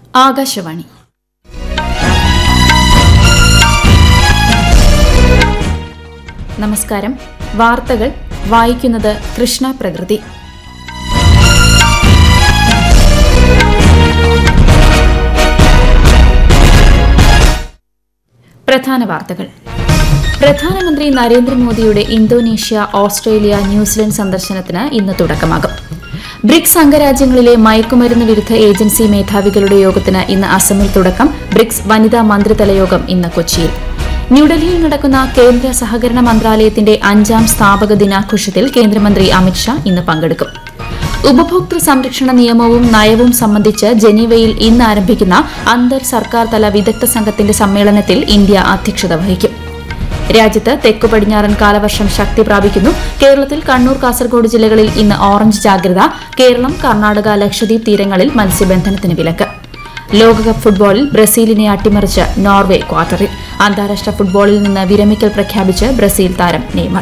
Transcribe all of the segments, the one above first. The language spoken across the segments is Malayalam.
ആകാശവാണി നമസ്കാരം വാർത്തകൾ വായിക്കുന്നത് കൃഷ്ണ പ്രകൃതി പ്രധാന വാർത്തകൾ പ്രധാനമന്ത്രി നരേന്ദ്രമോദിയുടെ ഇന്തോനേഷ്യ ഓസ്ട്രേലിയ ന്യൂസിലൻഡ് സന്ദർശനത്തിന് ഇന്ന് തുടക്കമാകും ബ്രിക്സ് അംഗരാജ്യങ്ങളിലെ മയക്കുമരുന്ന് വിരുദ്ധ ഏജൻസി മേധാവികളുടെ യോഗത്തിന് ഇന്ന് അസമിൽ തുടക്കം ബ്രിക്സ് വനിതാ മന്ത്രിതല യോഗം ഇന്ന് കൊച്ചിയിൽ ന്യൂഡൽഹിയിൽ നടക്കുന്ന കേന്ദ്ര സഹകരണ മന്ത്രാലയത്തിന്റെ അഞ്ചാം സ്ഥാപക ദിനാഘോഷത്തിൽ കേന്ദ്രമന്ത്രി അമിത്ഷാ ഇന്ന് പങ്കെടുക്കും ഉപഭോക്തൃ സംരക്ഷണ നിയമവും നയവും സംബന്ധിച്ച് ജനീവയിൽ ഇന്ന് ആരംഭിക്കുന്ന അന്തർ സർക്കാർ തല വിദഗ്ധ സംഘത്തിന്റെ സമ്മേളനത്തിൽ ഇന്ത്യ അധ്യക്ഷത വഹിക്കും രാജ്യത്ത് തെക്കു പടിഞ്ഞാറൻ കാലവർഷം ശക്തി പ്രാപിക്കുന്നു കേരളത്തിൽ കണ്ണൂർ കാസർഗോഡ് ജില്ലകളിൽ ഇന്ന് ഓറഞ്ച് ജാഗ്രത കേരളം കർണാടക ലക്ഷദ്വീപ് തീരങ്ങളിൽ മത്സ്യബന്ധനത്തിന് വിലക്ക് ലോകകപ്പ് ഫുട്ബോളിൽ ബ്രസീലിനെ അട്ടിമറിച്ച് നോർവേ ക്വാർട്ടറിൽ അന്താരാഷ്ട്ര ഫുട്ബോളിൽ നിന്ന് വിരമിക്കൽ പ്രഖ്യാപിച്ച് ബ്രസീൽ താരം നെയ്മർ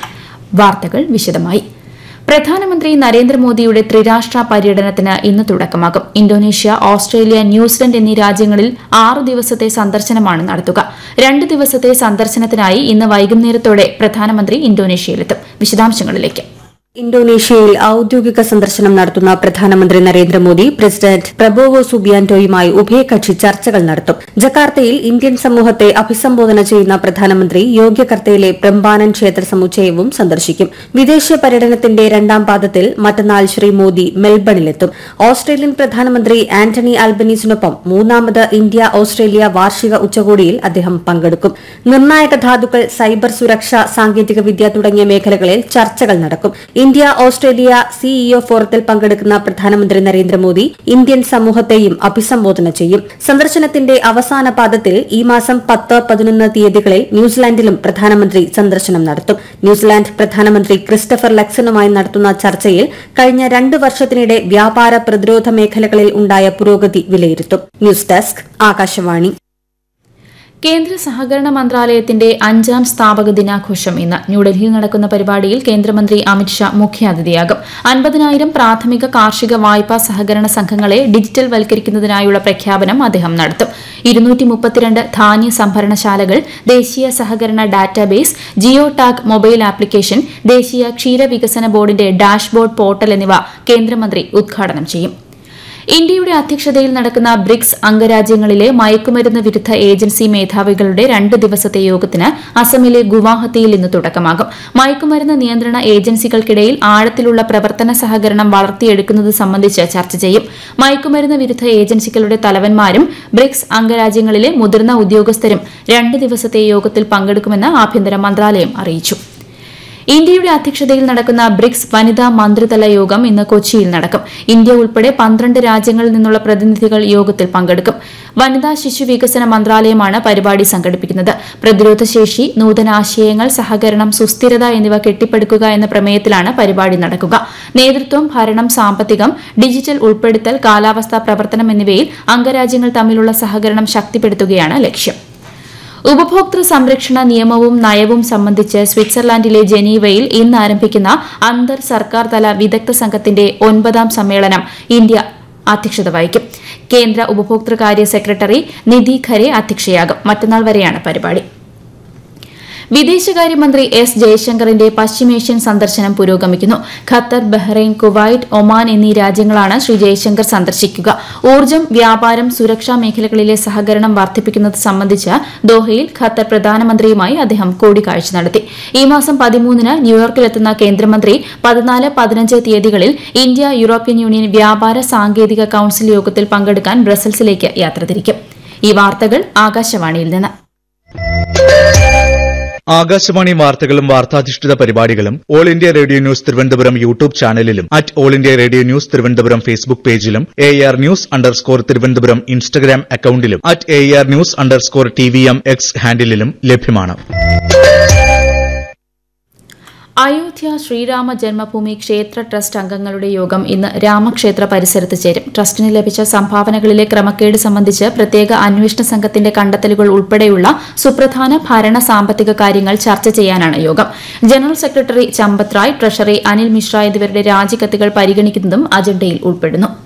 വാർത്തകൾ വിശദമായി പ്രധാനമന്ത്രി നരേന്ദ്രമോദിയുടെ ത്രിരാഷ്ട്ര പര്യടനത്തിന് ഇന്ന് തുടക്കമാകും ഇന്തോനേഷ്യ ഓസ്ട്രേലിയ ന്യൂസിലൻഡ് എന്നീ രാജ്യങ്ങളിൽ ആറു ദിവസത്തെ സന്ദർശനമാണ് നടത്തുക രണ്ട് ദിവസത്തെ സന്ദർശനത്തിനായി ഇന്ന് വൈകുന്നേരത്തോടെ പ്രധാനമന്ത്രി ഇന്തോനേഷ്യയിലെത്തും വിശദാംശങ്ങളിലേക്ക് ഇന്തോനേഷ്യയിൽ ഔദ്യോഗിക സന്ദർശനം നടത്തുന്ന പ്രധാനമന്ത്രി നരേന്ദ്രമോദി പ്രസിഡന്റ് പ്രബോവോ സുബിയാന്റോയുമായി ഉഭയകക്ഷി ചർച്ചകൾ നടത്തും ജക്കാർത്തയിൽ ഇന്ത്യൻ സമൂഹത്തെ അഭിസംബോധന ചെയ്യുന്ന പ്രധാനമന്ത്രി യോഗ്യകർത്തയിലെ പ്രംബാനൻ ക്ഷേത്ര സമുച്ചയവും സന്ദർശിക്കും വിദേശ പര്യടനത്തിന്റെ രണ്ടാം പാദത്തിൽ മറ്റന്നാൾ ശ്രീ മോദി മെൽബണിലെത്തും ഓസ്ട്രേലിയൻ പ്രധാനമന്ത്രി ആന്റണി ആൽബനീസിനൊപ്പം മൂന്നാമത് ഇന്ത്യ ഓസ്ട്രേലിയ വാർഷിക ഉച്ചകോടിയിൽ അദ്ദേഹം പങ്കെടുക്കും നിർണായക ധാതുക്കൾ സൈബർ സുരക്ഷ സാങ്കേതിക വിദ്യ തുടങ്ങിയ മേഖലകളിൽ ചർച്ചകൾ നടക്കും ഇന്ത്യ ഓസ്ട്രേലിയ സിഇഒ ഫോറത്തിൽ പങ്കെടുക്കുന്ന പ്രധാനമന്ത്രി നരേന്ദ്രമോദി ഇന്ത്യൻ സമൂഹത്തെയും അഭിസംബോധന ചെയ്യും സന്ദർശനത്തിന്റെ അവസാന പാദത്തിൽ ഈ മാസം പത്ത് പതിനൊന്ന് തീയതികളിൽ ന്യൂസിലാൻഡിലും പ്രധാനമന്ത്രി സന്ദർശനം നടത്തും ന്യൂസിലാൻഡ് പ്രധാനമന്ത്രി ക്രിസ്റ്റഫർ ലക്സനുമായി നടത്തുന്ന ചർച്ചയിൽ കഴിഞ്ഞ രണ്ട് വർഷത്തിനിടെ വ്യാപാര പ്രതിരോധ മേഖലകളിൽ ഉണ്ടായ പുരോഗതി വിലയിരുത്തും ന്യൂസ് ഡെസ്ക് ആകാശവാണി കേന്ദ്ര സഹകരണ മന്ത്രാലയത്തിന്റെ അഞ്ചാം സ്ഥാപക ദിനാഘോഷം ഇന്ന് ന്യൂഡൽഹിയിൽ നടക്കുന്ന പരിപാടിയിൽ കേന്ദ്രമന്ത്രി അമിത്ഷാ മുഖ്യാതിഥിയാകും അൻപതിനായിരം പ്രാഥമിക കാർഷിക വായ്പാ സഹകരണ സംഘങ്ങളെ ഡിജിറ്റൽ വൽക്കരിക്കുന്നതിനായുള്ള പ്രഖ്യാപനം അദ്ദേഹം നടത്തും ഇരുന്നൂറ്റി മുപ്പത്തിരണ്ട് ധാന്യ സംഭരണശാലകൾ ദേശീയ സഹകരണ database geo tag mobile application ദേശീയ ക്ഷീരവികസന ബോർഡിന്റെ ഡാഷ്ബോർഡ് പോർട്ടൽ എന്നിവ കേന്ദ്രമന്ത്രി ഉദ്ഘാടനം ചെയ്യും ഇന്ത്യയുടെ അധ്യക്ഷതയിൽ നടക്കുന്ന ബ്രിക്സ് അംഗരാജ്യങ്ങളിലെ മയക്കുമരുന്ന് വിരുദ്ധ ഏജൻസി മേധാവികളുടെ രണ്ട് ദിവസത്തെ യോഗത്തിന് അസമിലെ ഗുവാഹത്തിയിൽ ഇന്ന് തുടക്കമാകും മയക്കുമരുന്ന് നിയന്ത്രണ ഏജൻസികൾക്കിടയിൽ ആഴത്തിലുള്ള പ്രവർത്തന സഹകരണം വളർത്തിയെടുക്കുന്നത് സംബന്ധിച്ച് ചർച്ച ചെയ്യും മയക്കുമരുന്ന് വിരുദ്ധ ഏജൻസികളുടെ തലവന്മാരും ബ്രിക്സ് അംഗരാജ്യങ്ങളിലെ മുതിർന്ന ഉദ്യോഗസ്ഥരും രണ്ട് ദിവസത്തെ യോഗത്തിൽ പങ്കെടുക്കുമെന്ന് ആഭ്യന്തര മന്ത്രാലയം അറിയിച്ചു ഇന്ത്യയുടെ അധ്യക്ഷതയിൽ നടക്കുന്ന ബ്രിക്സ് വനിതാ മന്ത്രിതല യോഗം ഇന്ന് കൊച്ചിയിൽ നടക്കും ഇന്ത്യ ഉൾപ്പെടെ പന്ത്രണ്ട് രാജ്യങ്ങളിൽ നിന്നുള്ള പ്രതിനിധികൾ യോഗത്തിൽ പങ്കെടുക്കും വനിതാ ശിശു വികസന മന്ത്രാലയമാണ് പരിപാടി സംഘടിപ്പിക്കുന്നത് പ്രതിരോധശേഷി നൂതനാശയങ്ങൾ സഹകരണം സുസ്ഥിരത എന്നിവ കെട്ടിപ്പടുക്കുക എന്ന പ്രമേയത്തിലാണ് പരിപാടി നടക്കുക നേതൃത്വം ഭരണം സാമ്പത്തികം ഡിജിറ്റൽ ഉൾപ്പെടുത്തൽ കാലാവസ്ഥാ പ്രവർത്തനം എന്നിവയിൽ അംഗരാജ്യങ്ങൾ തമ്മിലുള്ള സഹകരണം ശക്തിപ്പെടുത്തുകയാണ് ലക്ഷ്യം ഉപഭോക്തൃ സംരക്ഷണ നിയമവും നയവും സംബന്ധിച്ച് സ്വിറ്റ്സർലാൻഡിലെ ജനീവയിൽ ഇന്ന് ആരംഭിക്കുന്ന അന്തർ സർക്കാർ തല വിദഗ്ധ സംഘത്തിന്റെ ഒൻപതാം സമ്മേളനം ഇന്ത്യ അധ്യക്ഷത വഹിക്കും കേന്ദ്ര ഉപഭോക്തൃകാര്യ സെക്രട്ടറി നിധി ഖരെ അധ്യക്ഷയാകും മറ്റന്നാൾ വരെയാണ് പരിപാടി വിദേശകാര്യമന്ത്രി എസ് ജയശങ്കറിന്റെ പശ്ചിമേഷ്യൻ സന്ദർശനം പുരോഗമിക്കുന്നു ഖത്തർ ബഹ്റൈൻ കുവൈറ്റ് ഒമാൻ എന്നീ രാജ്യങ്ങളാണ് ശ്രീ ജയശങ്കർ സന്ദർശിക്കുക ഊർജ്ജം വ്യാപാരം സുരക്ഷാ മേഖലകളിലെ സഹകരണം വർദ്ധിപ്പിക്കുന്നത് സംബന്ധിച്ച് ദോഹയിൽ ഖത്തർ പ്രധാനമന്ത്രിയുമായി അദ്ദേഹം കൂടിക്കാഴ്ച നടത്തി ഈ മാസം പതിമൂന്നിന് ന്യൂയോർക്കിലെത്തുന്ന കേന്ദ്രമന്ത്രി പതിനാല് പതിനഞ്ച് തീയതികളിൽ ഇന്ത്യ യൂറോപ്യൻ യൂണിയൻ വ്യാപാര സാങ്കേതിക കൌൺസിൽ യോഗത്തിൽ പങ്കെടുക്കാൻ ബ്രസൽസിലേക്ക് യാത്ര തിരിക്കും ഈ വാർത്തകൾ ആകാശവാണിയിൽ നിന്ന് ആകാശവാണി വാർത്തകളും വാർത്താധിഷ്ഠിത പരിപാടികളും all India radio news Thiruvananthapuram YouTube ചാനലിലും at all India radio news Thiruvananthapuram Facebook പേജിലും A R news underscore Thiruvananthapuram Instagram അക്കൌണ്ടിലും at A R news underscore T V M X ഹാൻഡിലും ലഭ്യമാണ് അയോധ്യ ശ്രീരാമ ജന്മഭൂമി ക്ഷേത്ര ട്രസ്റ്റ് അംഗങ്ങളുടെ യോഗം ഇന്ന് രാമക്ഷേത്ര പരിസരത്ത് ചേരും ട്രസ്റ്റിന് ലഭിച്ച സംഭാവനകളിലെ ക്രമക്കേട് സംബന്ധിച്ച് പ്രത്യേക അന്വേഷണ സംഘത്തിന്റെ കണ്ടെത്തലുകൾ ഉൾപ്പെടെയുള്ള സുപ്രധാന ഭരണ സാമ്പത്തിക കാര്യങ്ങൾ ചർച്ച ചെയ്യാനാണ് യോഗം general secretary Champat Rai treasury Anil Mishra എന്നിവരുടെ രാജിക്കത്തുകൾ പരിഗണിക്കുന്നതും അജണ്ടയിൽ ഉൾപ്പെടുന്നു